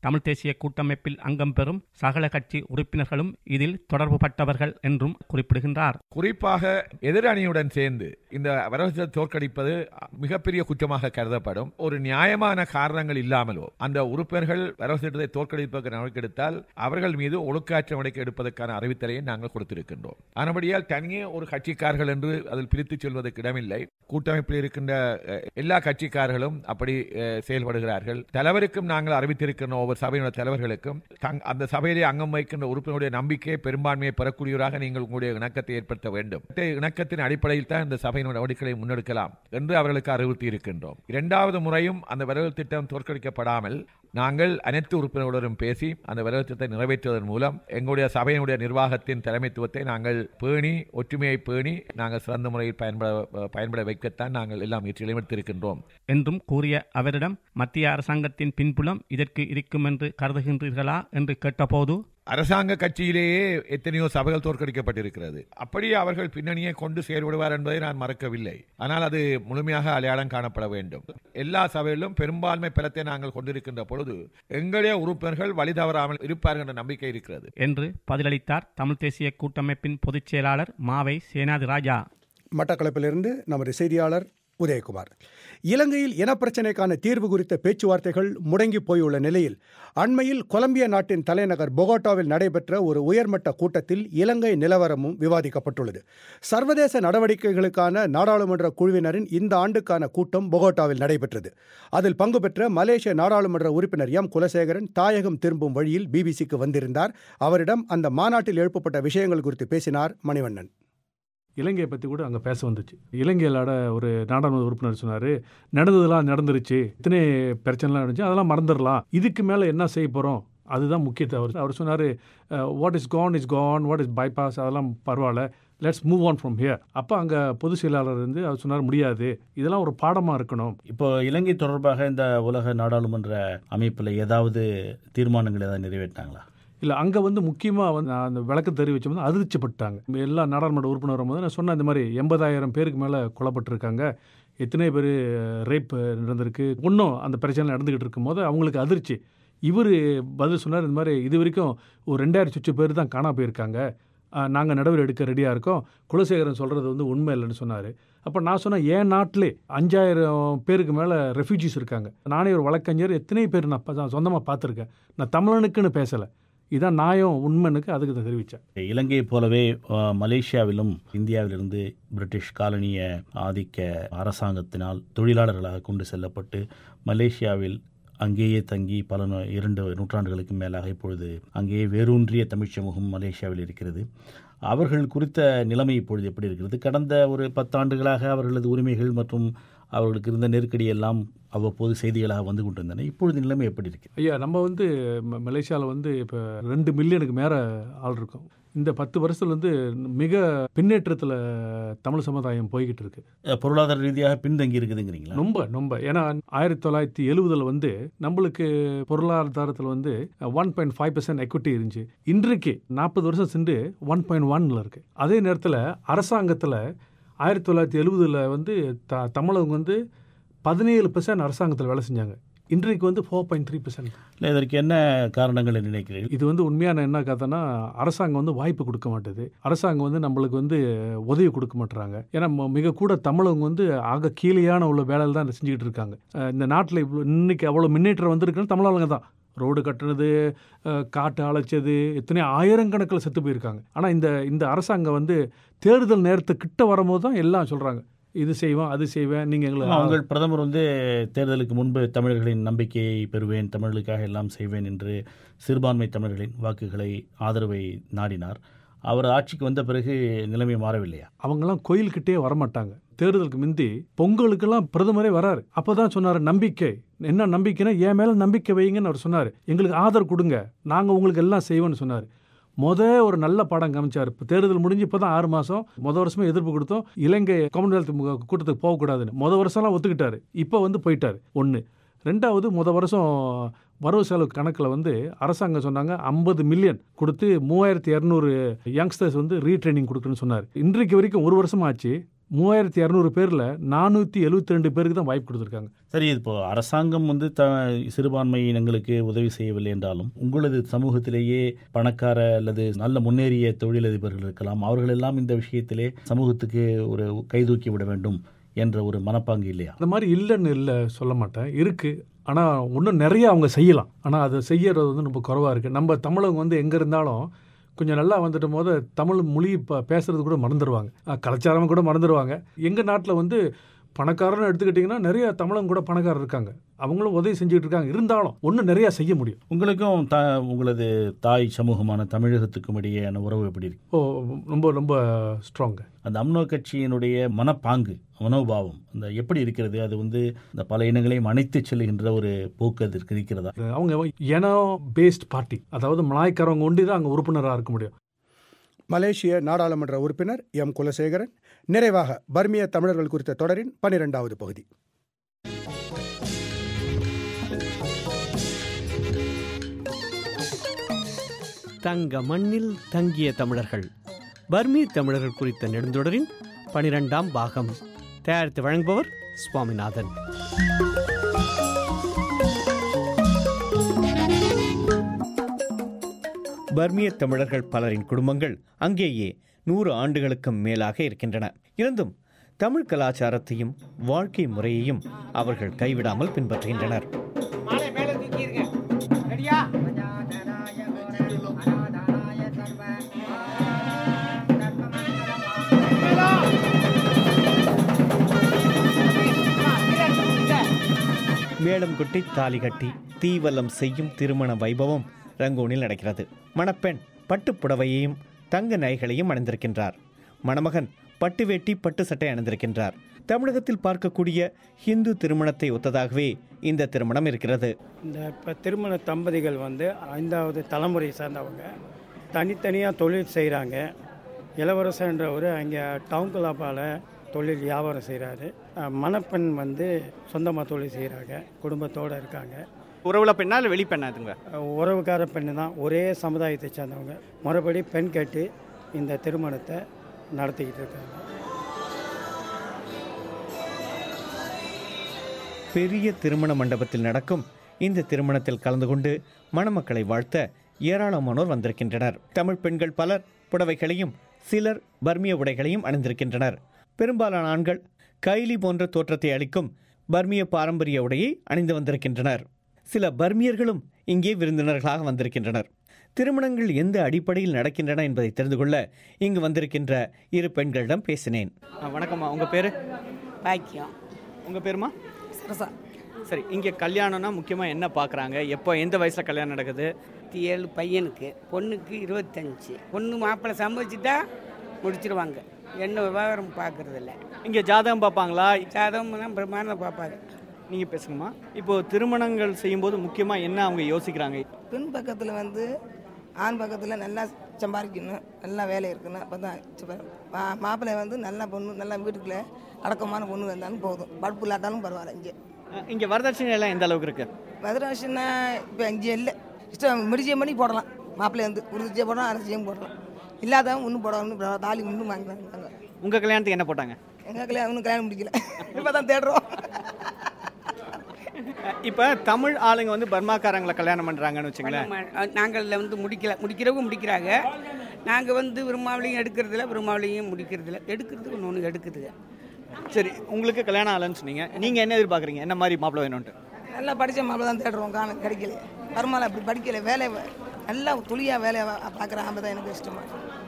தமிழ் தேசிய கூட்டமைப்பில் அங்கம் பெறும் சகல கட்சி உறுப்பினர்களும் இதில் தொடர்புபட்டவர்கள் என்றும் குறிப்பிடுகின்றார் குறிப்பாக எதிரணியுடன் சேர்ந்து இந்த வரவு தோற்கடிப்பது மிகப்பெரிய குற்றமாக கருதப்படும் ஒரு நியாயமான காரணங்கள் இல்லாமலோ அந்த உறுப்பினர்கள் வரவு திட்டத்தை தோற்கடிப்பதற்கு நடவடிக்கை எடுத்தால் அவர்கள் மீது ஒழுக்காற்ற நடவடிக்கை எடுப்பதற்கான அறிவித்தலையை நாங்கள் கொடுத்திருக்கின்றோம் ஆனபடியால் தனியே ஒரு கட்சிக்காரர்கள் என்று அதில் பிரித்து சொல்வதற்கு இடமில்லை கூட்டமைப்பில் இருக்கின்ற அஹ், எல்லா கட்சிக்காரர்களும் அப்படி அஹ், செயல்படுகிறார்கள் தலைவருக்கும் நாங்கள் அறிவித்திருக்கின்ற ஒவ்வொரு சபையினுடைய தலைவர்களுக்கும் தங்- அந்த சபையிலே அங்கம் வைக்கின்ற உறுப்பினருடைய நம்பிக்கை பெரும்பான்மையை பெறக்கூடியவராக நீங்கள் உங்களுடைய இணக்கத்தை ஏற்படுத்த வேண்டும் இந்த இணக்கத்தின் அடிப்படையில் தான் இந்த சபையினுடைய நடவடிக்கைகளை முன்னெடுக்கலாம் என்று அவர்களுக்கு அறிவுறுத்தி இருக்கின்றோம் இரண்டாவது முறையும் அந்த வரவு திட்டம் தோற்கடிக்கப்படாமல் நாங்கள் அனைத்து உறுப்பினர்களுடன் பேசி அந்த வரவு திட்டத்தை நிறைவேற்றுவதன் மூலம் எங்களுடைய சபையினுடைய நிர்வாகத்தின் தலைமைத்துவத்தை நாங்கள் பேணி ஒற்றுமையை பேணி நாங்கள் சிறந்த முறையில் பயன்பட பயன்பட வைக்கத்தான் நாங்கள் எல்லா முயற்சிகளையும் எடுத்திருக்கின்றோம் என்றும் கூறிய அவரிடம் மத்திய அரசாங்கத்தின் பின்புலம் இதற்கு இருக்கும் என்று கருதுகின்றீர்களா என்று கேட்டபோது அரசாங்க கட்சியிலேயே எத்தனையோ சபைகள் தோற்கடிக்கப்பட்டிருக்கிறது அப்படியே அவர்கள் பின்னணியை கொண்டு செயல்படுவார் என்பதை நான் மறக்கவில்லை ஆனால் அது முழுமையாக அடையாளம் காணப்பட வேண்டும் எல்லா சபைகளிலும் பெரும்பான்மை பலத்தை நாங்கள் கொண்டிருக்கின்ற பொழுது எங்களுடைய உறுப்பினர்கள் வழி தவறாமல் இருப்பார்கள் என்ற நம்பிக்கை இருக்கிறது என்று பதிலளித்தார் தமிழ் தேசிய கூட்டமைப்பின் பொதுச் செயலாளர் மாவை சேனாதி ராஜா மட்டக்களப்பிலிருந்து நமது செய்தியாளர் உதயகுமார் இலங்கையில் இனப்பிரச்சினைக்கான தீர்வு குறித்த பேச்சுவார்த்தைகள் முடங்கி போயுள்ள நிலையில் அண்மையில் கொலம்பியா நாட்டின் தலைநகர் பொகோட்டாவில் நடைபெற்ற ஒரு உயர்மட்ட கூட்டத்தில் இலங்கை நிலவரமும் விவாதிக்கப்பட்டுள்ளது சர்வதேச நடவடிக்கைகளுக்கான நாடாளுமன்ற குழுவினரின் இந்த ஆண்டுக்கான கூட்டம் பொகோட்டாவில் நடைபெற்றது அதில் பங்கு பெற்ற மலேசிய நாடாளுமன்ற உறுப்பினர் எம் குலசேகரன் தாயகம் திரும்பும் வழியில் பிபிசிக்கு வந்திருந்தார் அவரிடம் அந்த மாநாட்டில் எழுப்பப்பட்ட விஷயங்கள் குறித்து பேசினார் மணிவண்ணன் இலங்கையை பற்றி கூட அங்கே பேச வந்துச்சு இலங்கையிலாட ஒரு நாடாளுமன்ற உறுப்பினர் சொன்னார் நடந்ததெல்லாம் நடந்துருச்சு இத்தனை பிரச்சனைலாம் இருந்துச்சு அதெல்லாம் மறந்துடலாம் இதுக்கு மேலே என்ன செய்ய போகிறோம் அதுதான் முக்கியத்தை அவர் அவர் சொன்னார் what is con is con what is bypass அதெல்லாம் பரவாயில்ல let's move on from here அப்போ அங்கே பொதுச் செயலாளர் வந்து அவர் சொன்னார் முடியாது இதெல்லாம் ஒரு பாடமாக இருக்கணும் இப்போ இலங்கை தொடர்பாக இந்த உலக நாடாளுமன்ற அமைப்பில் ஏதாவது தீர்மானங்கள் ஏதாவது நிறைவேற்றினாங்களா இல்லை அங்கே வந்து முக்கியமாக வந்து நான் அந்த விளக்கு தெரிவிச்ச வந்து அதிர்ச்சிப்பட்டாங்க எல்லா நாடாளுமன்ற உறுப்பினர் வரும்போது நான் சொன்ன இந்த மாதிரி எண்பதாயிரம் பேருக்கு மேலே கொல்லப்பட்டிருக்காங்க எத்தனை பேர் ரேப் நடந்திருக்கு இன்னும் அந்த பிரச்சனை நடந்துக்கிட்டு இருக்கும்போது அவங்களுக்கு அதிர்ச்சி இவர் பதில் சொன்னார் இந்த மாதிரி இது வரைக்கும் ஒரு ரெண்டாயிரம் சுற்று பேர் தான் காணா போயிருக்காங்க நாங்கள் நடவடிக்கை எடுக்க ரெடியாக இருக்கோம் குலசேகரன் சொல்கிறது வந்து உண்மை இல்லைன்னு சொன்னார் அப்போ நான் சொன்னேன் என் நாட்டிலே அஞ்சாயிரம் பேருக்கு மேலே ரெஃப்யூஜிஸ் இருக்காங்க நானே ஒரு வழக்கறிஞர் எத்தனை பேர் நான் சொந்தமாக பார்த்துருக்கேன் நான் தமிழனுக்குன்னு பேசலை இதான் நியாயம் உண்மைனுக்கு அதுக்கு தான் தெரிவித்தேன் இலங்கையை போலவே அஹ், மலேசியாவிலும் இந்தியாவிலிருந்து பிரிட்டிஷ் காலனிய ஆதிக்க அரசாங்கத்தினால் தொழிலாளர்களாக கொண்டு செல்லப்பட்டு மலேசியாவில் அங்கேயே தங்கி பல நூ- இரண்டு நூற்றாண்டுகளுக்கு மேலாக இப்பொழுது அங்கேயே வேரூன்றிய தமிழ் சமூகம் மலேசியாவில் இருக்கிறது அவர்கள் குறித்த நிலைமை இப்பொழுது எப்படி இருக்கிறது கடந்த ஒரு பத்தாண்டுகளாக அவர்களது உரிமைகள் மற்றும் அவர்களுக்கு இருந்த நெருக்கடி எல்லாம் அவ்வப்போது செய்திகளாக வந்து கொண்டிருந்தன இப்பொழுது நிலைமை எப்படி இருக்கு ஐயா நம்ம வந்து ம- மலேசியாவில் வந்து இப்போ ரெண்டு மில்லியனுக்கு மேலே ஆள் இருக்கோம் இந்த பத்து வருஷத்துல வந்து மிக பின்னேற்றத்தில் தமிழ் சமுதாயம் போய்கிட்டு இருக்கு அஹ், பொருளாதார ரீதியாக பின்தங்கி இருக்குதுங்கிறீங்களா ரொம்ப ரொம்ப ஏன்னா ஆயிரத்தி தொள்ளாயிரத்தி எழுபதுல வந்து நம்மளுக்கு பொருளாதாரத்தில் வந்து one point five percent equity இருந்துச்சு இன்றைக்கு நாற்பது வருஷம் சென்று ஒன் பாயிண்ட் ஒன்ல இருக்கு அதே நேரத்தில் அரசாங்கத்தில் ஆயிரத்தி தொள்ளாயிரத்தி எழுபதுல வந்து த தமிழகம் வந்து பதினேழு பெர்சன்ட் அரசாங்கத்தில் வேலை செஞ்சாங்க இன்றைக்கு வந்து ஃபோர் பாயிண்ட் த்ரீ பர்சன்ட் இல்லை இதற்கு என்ன காரணங்கள் என்று நினைக்கிறீர்கள் இது வந்து உண்மையான என்ன கதைன்னா அரசாங்கம் வந்து வாய்ப்பு கொடுக்க மாட்டுது அரசாங்கம் வந்து நம்மளுக்கு வந்து உதவி கொடுக்க மாட்டுறாங்க ஏன்னா ம- மிக கூட தமிழவங்க வந்து ஆக கீழேயான உள்ள வேலையில் தான் செஞ்சுக்கிட்டு இருக்காங்க அஹ் இந்த நாட்டில் இவ்வளோ இன்னைக்கு அவ்வளோ முன்னேற்றம் வந்திருக்குன்னு தமிழாளுங்க தான் ரோடு கட்டுனது அஹ் காட்டு அழைச்சது எத்தனை ஆயிரக்கணக்கில் செத்து போயிருக்காங்க ஆனால் இந்த இந்த அரசாங்கம் வந்து தேர்தல் நேரத்துக்கு கிட்ட வரும்போது தான் எல்லாம் சொல்கிறாங்க இது செய்வேன் அது செய்வேன் நீங்கள் ஆமா, எங்களை உங்கள் பிரதமர் வந்து தேர்தலுக்கு முன்பு தமிழர்களின் நம்பிக்கையை பெறுவேன் தமிழர்களுக்காக எல்லாம் செய்வேன் என்று சிறுபான்மை தமிழர்களின் வாக்குகளை ஆதரவை நாடினார் அவர் ஆட்சிக்கு வந்த பிறகு நிலைமை மாறவில்லையா அவங்கெல்லாம் கோயில்கிட்டே வரமாட்டாங்க தேர்தலுக்கு முந்தி பொங்கலுக்கெல்லாம் பிரதமரே வராரு அப்பதான் சொன்னாரு நம்பிக்கை என்ன நம்பிக்கைன்னா என் மேல நம்பிக்கை வைங்கன்னு அவர் சொன்னாரு எங்களுக்கு ஆதரவு கொடுங்க நாங்க உங்களுக்கு எல்லாம் செய்வோம்னு சொன்னாரு முத ஒரு நல்ல பாடம் காமிச்சார் இப்போ தேர்தல் முடிஞ்சு இப்போ தான் ஆறு மாதம் முத வருஷமே எதிர்ப்பு கொடுத்தோம் இலங்கை காமன்வெல்த் மு- கூட்டத்துக்கு போகக்கூடாதுன்னு முத வருஷம்லாம் ஒத்துக்கிட்டாரு இப்போ வந்து போயிட்டாரு ஒன்று ரெண்டாவது முத வருஷம் வரவு செலவு கணக்கில் வந்து அரசாங்கம் சொன்னாங்க ஐம்பது மில்லியன் கொடுத்து மூவாயிரத்தி இரநூறு யங்ஸ்டர்ஸ் வந்து ரீட்ரைனிங் கொடுக்குறேன்னு சொன்னார் இன்றைக்கு வரைக்கும் ஒரு வருஷம் ஆச்சு மூவாயிரத்தி இரநூறு பேரில் நானூற்றி எழுபத்தி ரெண்டு பேருக்கு தான் வாய்ப்பு கொடுத்துருக்காங்க சரி இப்போ அரசாங்கம் வந்து த சிறுபான்மை இனங்களுக்கு உதவி செய்யவில்லை என்றாலும் உங்களது சமூகத்திலேயே பணக்கார அல்லது நல்ல முன்னேறிய தொழிலதிபர்கள் இருக்கலாம் அவர்களெல்லாம் இந்த விஷயத்திலே சமூகத்துக்கு ஒரு கைதூக்கி விட வேண்டும் என்ற ஒரு மனப்பாங்கு இல்லையா அந்த மாதிரி இல்லைன்னு இல்லை சொல்ல மாட்டேன் இருக்குது ஆனால் இன்னும் நிறைய அவங்க செய்யலாம் ஆனால் அதை செய்யறது வந்து ரொம்ப குறவாக இருக்குது நம்ம தமிழகம் வந்து எங்கே இருந்தாலும் கொஞ்சம் நல்லா வந்துட்ட போது தமிழ் மொழி இப்போ பேசுறது கூட மறந்துடுவாங்க அஹ் கலாச்சாரம் கூட மறந்துடுவாங்க எங்கள் நாட்டில் வந்து பணக்காரன்னு எடுத்துக்கிட்டிங்கன்னா நிறைய தமிழங்க கூட பணக்காரர் இருக்காங்க அவங்களும் உதவி செஞ்சுட்டு இருக்காங்க இருந்தாலும் ஒன்றும் நிறையா செய்ய முடியும் உங்களுக்கும் த உங்களது தாய் சமூகமான தமிழகத்துக்கும் இடையேயான உறவு எப்படி இருக்கு ஓ ரொம்ப ரொம்ப ஸ்ட்ராங்கு அந்த அம்னோ கட்சியினுடைய மனப்பாங்கு மனோபாவம் அந்த எப்படி இருக்கிறது அது வந்து இந்த பல இனங்களையும் அணைத்து செல்லுகின்ற ஒரு போக்கு அதற்கு இருக்கிறதா அவங்க இனோ பேஸ்ட் பார்ட்டி அதாவது மலாய்க்காரவங்க ஒண்டி தான் அங்கே உறுப்பினராக இருக்க முடியும் மலேசிய நாடாளுமன்ற உறுப்பினர் எம் குலசேகரன் நிறைவாக பர்மிய தமிழர்கள் குறித்த தொடரின் பனிரெண்டாவது பகுதி தங்க மண்ணில் தங்கிய தமிழர்கள் பர்மீ தமிழர்கள் குறித்த நெடுந்தொடரின் பனிரெண்டாம் பாகம் தயாரித்து வழங்குபவர் சுவாமிநாதன் பர்மிய தமிழர்கள் பலரின் குடும்பங்கள் அங்கேயே நூறு ஆண்டுகளுக்கும் மேலாக இருக்கின்றன இருந்தும் தமிழ் கலாச்சாரத்தையும் வாழ்க்கை முறையையும் அவர்கள் கைவிடாமல் பின்பற்றுகின்றனர் மேளம் கொட்டி தாலி கட்டி தீவலம் செய்யும் திருமண வைபவம் ரங்கூனில் நடக்கிறது மணப்பெண் பட்டுப் புடவையையும் தங்க நகைகளையும் அணிந்திருக்கின்றார் மணமகன் பட்டு வேட்டி பட்டு சட்டை அணிந்திருக்கின்றார் தமிழகத்தில் பார்க்கக்கூடிய ஹிந்து திருமணத்தை ஒத்ததாகவே இந்த திருமணம் இருக்கிறது இந்த இப்போ திருமண தம்பதிகள் வந்து ஐந்தாவது தலைமுறையை சார்ந்தவங்க தனித்தனியாக தொழில் செய்கிறாங்க இளவரசன்றவர் அங்கே டவுன் கிளாப்பால் தொழில் வியாபாரம் செய்கிறாரு மணப்பெண் வந்து சொந்தமாக தொழில் செய்கிறாங்க குடும்பத்தோடு இருக்காங்க உறவுல பெண்ணா இல்லை வெளி பெண்ணா இதுங்க உறவுக்கார பெண்ணு தான் ஒரே சமுதாயத்தை சேர்ந்தவங்க மறுபடி பெண் கேட்டு இந்த திருமணத்தை நடத்திக்கிட்டு இருக்காங்க பெரிய திருமண மண்டபத்தில் நடக்கும் இந்த திருமணத்தில் கலந்து கொண்டு மணமக்களை வாழ்த்த ஏராளமானோர் வந்திருக்கின்றனர் தமிழ் பெண்கள் பலர் புடவைகளையும் சிலர் பர்மிய உடைகளையும் அணிந்திருக்கின்றனர் பெரும்பாலான ஆண்கள் கைலி போன்ற தோற்றத்தை அளிக்கும் பர்மிய பாரம்பரிய உடையை அணிந்து வந்திருக்கின்றனர் சில பர்மியர்களும் இங்கே விருந்தினர்களாக வந்திருக்கின்றனர் திருமணங்கள் எந்த அடிப்படையில் நடக்கின்றன என்பதை தெரிந்து கொள்ள இங்கு வந்திருக்கின்ற இரு பெண்களிடம் பேசினேன் வணக்கம்மா உங்க பேரு பாக்கியம் உங்க பேருமா சரசா சரி இங்கே கல்யாணம்னா முக்கியமாக என்ன பார்க்குறாங்க எப்போ எந்த வயசில் கல்யாணம் நடக்குது இருபத்தி ஏழு பையனுக்கு பொண்ணுக்கு இருபத்தஞ்சு பொண்ணு மாப்பிள்ளை சம்பவிச்சுட்டா முடிச்சிருவாங்க என்ன விவகாரம் பார்க்கறது இல்லை இங்கே ஜாதகம் பார்ப்பாங்களா ஜாதகம்லாம் பிரமாணம் பார்ப்பாங்க நீங்கள் பேசுங்கம்மா இப்போ திருமணங்கள் செய்யும்போது முக்கியமாக என்ன அவங்க யோசிக்கிறாங்க பெண் பக்கத்தில் வந்து ஆண் பக்கத்தில் நல்லா சம்பாதிக்கணும் நல்லா வேலை இருக்கணும் அப்போ தான் மாப்பிள்ளை வந்து நல்ல பொண்ணு நல்லா வீட்டுக்குள்ள அடக்கமான பொண்ணு வந்தாலும் போதும் படுப்பு இல்லாட்டாலும் பரவாயில்ல இங்கே இங்கே வரதட்சணை எல்லாம் எந்த அளவுக்கு இருக்கு மதுராசின்னா இப்போ இங்கே இல்லை இஷ்டம் முடிச்சியம் பண்ணி போடலாம் மாப்பிள்ளை வந்து உறுதிச்சியம் போடலாம் அரசியம் போடலாம் இல்லாதவங்க ஒன்றும் போடணும் தாலி ஒன்றும் வாங்கினாங்க உங்கள் கல்யாணத்துக்கு என்ன போட்டாங்க எங்கள் கல்யாணம் ஒன்றும் கல்யாணம் முடிக்கல இப்போ தான் தேடுறோம் இப்போ தமிழ் ஆளுங்க வந்து பர்மாக்காரங்களை கல்யாணம் பண்ணுறாங்கன்னு வச்சுங்களேன் நாங்கள் வந்து முடிக்கல முடிக்கிறவங்க முடிக்கிறாங்க நாங்கள் வந்து விரும்மாவளையும் எடுக்கிறதில்ல விரும்மாவளையும் முடிக்கிறதில்ல எடுக்கிறதுக்கு ஒன்று ஒன்று எடுக்குதுங்க சரி உங்களுக்கு கல்யாணம் ஆகலன்னு சொன்னீங்க நீங்கள் என்ன எதிர்பார்க்குறீங்க என்ன மாதிரி மாப்பிள்ளை வேணும்ட்டு நல்லா படித்த மாப்பிள்ளை தான் தேடுறோம் காண கிடைக்கல வருமானம் அப்படி படிக்கல வேலை நல்லா துளியாக வேலையை பார்க்குற ஆம்பை தான் எனக்கு இஷ்டமா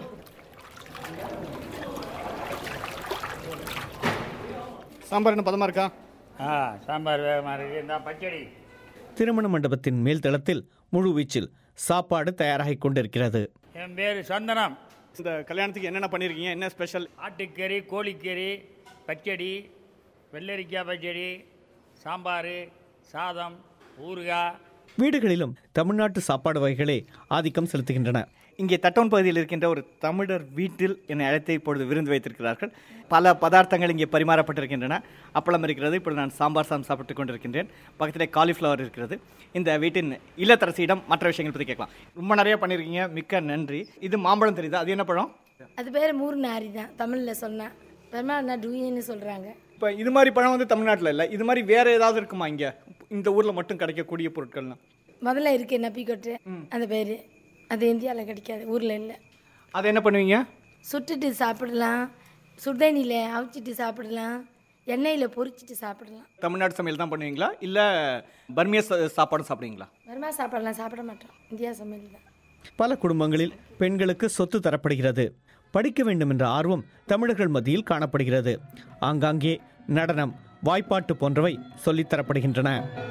சாம்பார் என்ன பதமாக இருக்கா ஆ சாம்பார் வேகமாக இருக்குது இந்த பச்சடி திருமண மண்டபத்தின் மேல் தளத்தில் முழு வீச்சில் சாப்பாடு தயாராகி கொண்டிருக்கிறது என் பேர் சந்தனம் இந்த கல்யாணத்துக்கு என்னென்ன பண்ணியிருக்கீங்க என்ன ஸ்பெஷல் ஆட்டுக்கறி கோழிக்கறி பச்சடி வெள்ளரிக்காய் பச்சடி சாம்பார் சாதம் ஊறுகாய் வீடுகளிலும் தமிழ்நாட்டு சாப்பாடு வகைகளே ஆதிக்கம் செலுத்துகின்றன இங்கே தட்டோன் பகுதியில் இருக்கின்ற ஒரு தமிழர் வீட்டில் என்னை அழைத்து இப்பொழுது விருந்து வைத்திருக்கிறார்கள் பல பதார்த்தங்கள் இங்கே பரிமாறப்பட்டிருக்கின்றன அப்பளம் இருக்கிறது இப்பொழுது நான் சாம்பார் சாதம் சாப்பிட்டு கொண்டிருக்கின்றேன் பக்கத்திலே காலிஃப்ளவர் இருக்கிறது இந்த வீட்டின் இல்லத்தரசியிடம் மற்ற விஷயங்கள் பற்றி கேட்கலாம் ரொம்ப நிறைய பண்ணியிருக்கீங்க மிக்க நன்றி இது மாம்பழம் தெரியுது அது என்ன பழம் அது பேர் மூர்நாரி தான் தமிழில் சொன்னேன் பெருமாள் டூயின்னு சொல்கிறாங்க இப்போ இது மாதிரி பழம் வந்து தமிழ்நாட்டில் இல்லை இது மாதிரி வேற ஏதாவது இருக்குமா இங்கே இந்த ஊரில் மட்டும் கிடைக்கக்கூடிய பொருட்கள்லாம் முதல்ல இருக்கு நப்பிக்கொட்டு அந்த பேர் அது இந்தியாவில் கிடைக்காது ஊரில் இல்லை அதை என்ன பண்ணுவீங்க சுட்டுட்டு சாப்பிடலாம் சுடுதண்ணியில் அவிச்சிட்டு சாப்பிடலாம் எண்ணெயில் பொரிச்சிட்டு சாப்பிடலாம் தமிழ்நாடு சமையல் தான் பண்ணுவீங்களா இல்லை பர்மிய சா- சாப்பாடு சாப்பிடுவீங்களா வருமா சாப்பிடலாம் சாப்பிட மாட்டோம் இந்தியா சமையல் தான் பல குடும்பங்களில் பெண்களுக்கு சொத்து தரப்படுகிறது படிக்க வேண்டும் என்ற ஆர்வம் தமிழர்கள் மத்தியில் காணப்படுகிறது ஆங்காங்கே நடனம் வாய்ப்பாட்டு போன்றவை சொல்லித் தரப்படுகின்றன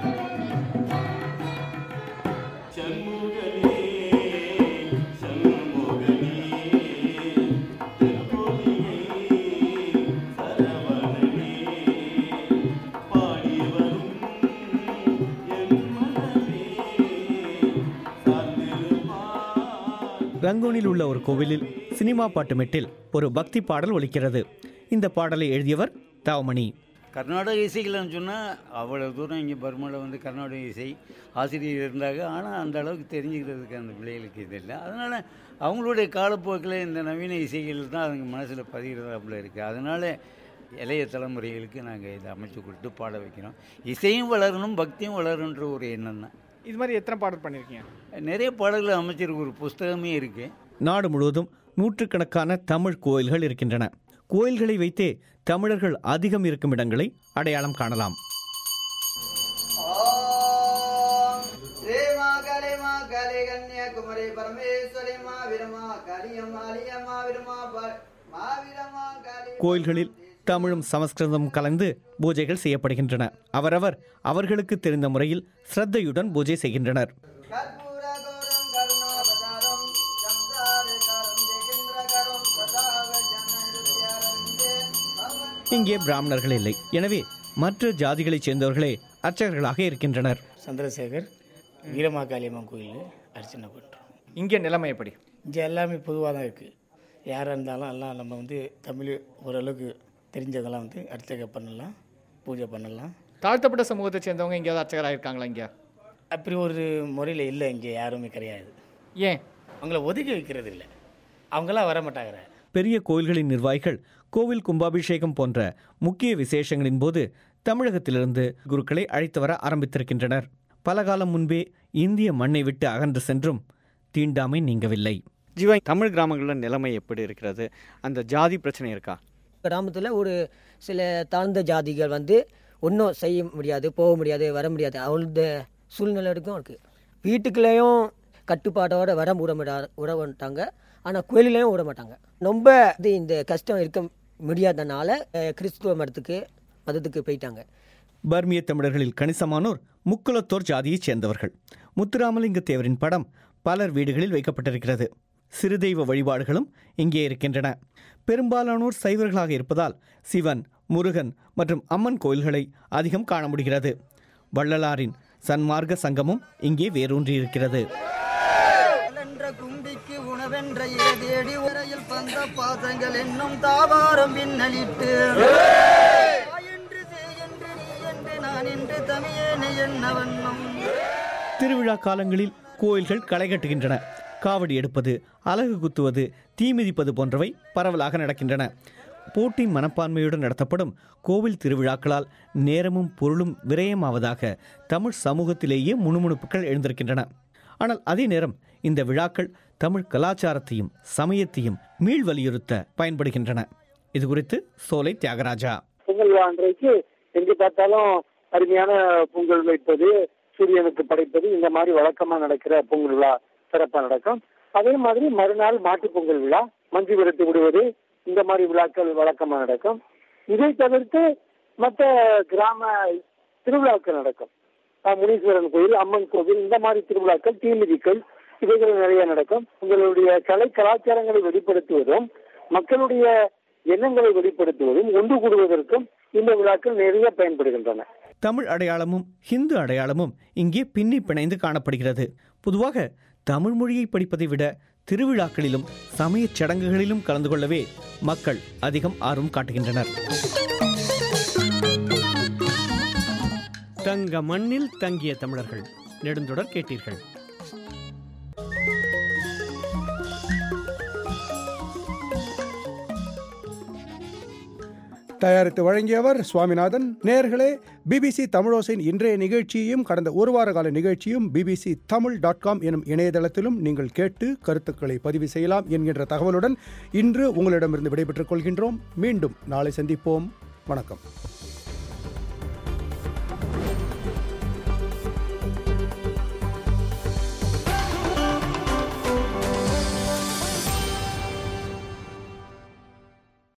ரங்கூனில் உள்ள ஒரு கோவிலில் சினிமா பாட்டு மெட்டில் ஒரு பக்தி பாடல் ஒலிக்கிறது இந்த பாடலை எழுதியவர் தாவமணி கர்நாடக இசைகள்னு சொன்னால் அவ்வளோ தூரம் இங்கே பர்மாவில் வந்து கர்நாடக இசை ஆசிரியர் இருந்தாங்க ஆனால் அந்த அளவுக்கு தெரிஞ்சுக்கிறதுக்கு அந்த பிள்ளைகளுக்கு இது இல்லை அதனால் அவங்களுடைய காலப்போக்கில் இந்த நவீன இசைகள் தான் அவங்க மனசில் பதிகிறதாப்புல இருக்குது அதனால் இளைய தலைமுறைகளுக்கு நாங்கள் இதை அமைச்சு கொடுத்து பாட வைக்கிறோம் இசையும் வளரணும் பக்தியும் வளரணுன்ற ஒரு எண்ணம் தான் இது மாதிரி எத்தனை பாடல் பண்ணியிருக்கீங்க நிறைய பாடல்கள் அமைச்சிருக்கு ஒரு புஸ்தகமே இருக்குது நாடு முழுவதும் நூற்றுக்கணக்கான தமிழ் கோயில்கள் இருக்கின்றன கோயில்களை வைத்தே தமிழர்கள் அதிகம் இருக்கும் இடங்களை அடையாளம் காணலாம் ರೇಮಾ ಕಲೆ ಮಾ ಕಲೆ ಕನ್ಯಾಕುಮಾರಿ ಪರಮೇಶ್ವರಿ ಮಾ ವಿರಮಾ ಕಾಳಿಯಮ್ಮ ಅಲಿಯಮ್ಮ ವಿರಮಾ ಮಾವಿರಮಾ ಕಾಳಿ கோயில்களில் தமிழும் சமஸ்கிருதமும் கலந்து பூஜைகள் செய்யப்படுகின்றன அவரவர் அவர்களுக்கு தெரிந்த முறையில் ஸ்ரத்தையுடன் பூஜை செய்கின்றனர் இங்கே பிராமணர்கள் இல்லை எனவே மற்ற ஜாதிகளைச் சேர்ந்தவர்களே அர்ச்சகர்களாக இருக்கின்றனர் சந்திரசேகர் வீரமாகாளியம்மன் கோயில் அர்ச்சனை பண்ணுறோம் இங்கே நிலைமை எப்படி இங்கே எல்லாமே பொதுவாக தான் இருக்குது யாராக இருந்தாலும் எல்லாம் நம்ம வந்து தமிழ் ஓரளவுக்கு தெரிஞ்சதெல்லாம் வந்து அர்ச்சனை பண்ணலாம் பூஜை பண்ணலாம் தாழ்த்தப்பட்ட சமூகத்தை சேர்ந்தவங்க எங்கேயாவது அர்ச்சகராக இருக்காங்களா இங்கே அப்படி ஒரு முறையில் இல்லை இங்கே யாருமே கிடையாது ஏன் அவங்கள ஒதுக்கி வைக்கிறது இல்லை அவங்களாம் வர மாட்டாங்க பெரிய கோயில்களின் நிர்வாகிகள் கோவில் கும்பாபிஷேகம் போன்ற முக்கிய விசேஷங்களின் போது தமிழகத்திலிருந்து குருக்களை அழைத்து வர ஆரம்பித்திருக்கின்றனர் பல காலம் முன்பே இந்திய மண்ணை விட்டு அகன்று சென்றும் தீண்டாமை நீங்கவில்லை ஜீவா தமிழ் கிராமங்களில் நிலைமை எப்படி இருக்கிறது அந்த ஜாதி பிரச்சனை இருக்கா கிராமத்தில் ஒரு சில தாழ்ந்த ஜாதிகள் வந்து ஒன்றும் செய்ய முடியாது போக முடியாது வர முடியாது அவளோட சூழ்நிலை இருக்கும் இருக்குது வீட்டுக்குள்ளேயும் கட்டுப்பாட்டோட வர விட மாட்டா விட மாட்டாங்க ஆனால் கோயிலையும் விட மாட்டாங்க ரொம்ப இது இந்த கஷ்டம் இருக்க முடியாதனால அஹ், கிறிஸ்துவ மதத்துக்கு மதத்துக்கு போயிட்டாங்க பர்மிய தமிழர்களில் கணிசமானோர் முக்குலத்தோர் ஜாதியைச் சேர்ந்தவர்கள் முத்துராமலிங்க தேவரின் படம் பலர் வீடுகளில் வைக்கப்பட்டிருக்கிறது சிறுதெய்வ வழிபாடுகளும் இங்கே இருக்கின்றன பெரும்பாலானோர் சைவர்களாக இருப்பதால் சிவன் முருகன் மற்றும் அம்மன் கோயில்களை அதிகம் காண முடிகிறது வள்ளலாரின் சன்மார்க்க சங்கமும் இங்கே வேரூன்றியிருக்கிறது என்ற கும்பிக்கு உணவென்ற ஏதேடி உரையில் பந்த பாசங்கள் என்னும் தாவாரம் பின்னலிட்டு என்று செய் என்று நீ என்று நான் என்று தமியேனை என்ன வண்ணம் திருவிழா காலங்களில் கோயில்கள் களை கட்டுகின்றன காவடி எடுப்பது அலகு குத்துவது தீ மிதிப்பது போன்றவை பரவலாக நடக்கின்றன போட்டி மனப்பான்மையுடன் நடத்தப்படும் கோவில் திருவிழாக்களால் நேரமும் பொருளும் விரயமாவதாக தமிழ் சமூகத்திலேயே முணுமுணுப்புகள் எழுந்திருக்கின்றன ஆனால் அதே நேரம் இந்த விழாக்கள் தமிழ் கலாச்சாரத்தையும் சமயத்தையும் மீள் வலியுறுத்த பயன்படுகின்றன இது குறித்து சோலை தியாகராஜா பொங்கல் விழா அன்றைக்கு எங்கு பார்த்தாலும் அருமையான பொங்கல் வைப்பது சூரியனுக்கு படைப்பது இந்த மாதிரி வழக்கமா நடக்கிற பொங்கல் விழா சிறப்பா நடக்கும் அதே மாதிரி மறுநாள் மாட்டுப் பொங்கல் விழா மஞ்சு விரட்டு விடுவது இந்த மாதிரி விழாக்கள் வழக்கமா நடக்கும் இதை தவிர்த்து மற்ற கிராம திருவிழாக்கள் நடக்கும் அஹ் முனீஸ்வரன் கோயில் அம்மன் கோவில் இந்த மாதிரி திருவிழாக்கள் தீமிதிகள் இவைகள் நிறைய நடக்கும் உங்களுடைய கலை கலாச்சாரங்களை வெளிப்படுத்துவதும் மக்களுடைய எண்ணங்களை வெளிப்படுத்துவதும் ஒன்று கூடுவதற்கும் இந்த விழாக்கள் நிறைய பயன்படுகின்றன தமிழ் அடையாளமும் ஹிந்து அடையாளமும் இங்கே பின்னி பிணைந்து காணப்படுகிறது பொதுவாக தமிழ் மொழியை படிப்பதை விட திருவிழாக்களிலும் சமயச் சடங்குகளிலும் கலந்து கொள்ளவே மக்கள் அதிகம் ஆர்வம் காட்டுகின்றனர் தங்க மண்ணில் தங்கிய தமிழர்கள் நெடுந்தொடர் கேட்டீர்கள் தயாரித்து வழங்கியவர் சுவாமிநாதன் நேர்களே பிபிசி தமிழோசையின் இன்றைய நிகழ்ச்சியையும் கடந்த ஒரு வார கால நிகழ்ச்சியும் பிபிசி தமிழ் டாட் காம் எனும் இணையதளத்திலும் நீங்கள் கேட்டு கருத்துக்களை பதிவு செய்யலாம் என்கின்ற தகவலுடன் இன்று உங்களிடமிருந்து விடைபெற்றுக் கொள்கின்றோம் மீண்டும் நாளை சந்திப்போம் வணக்கம்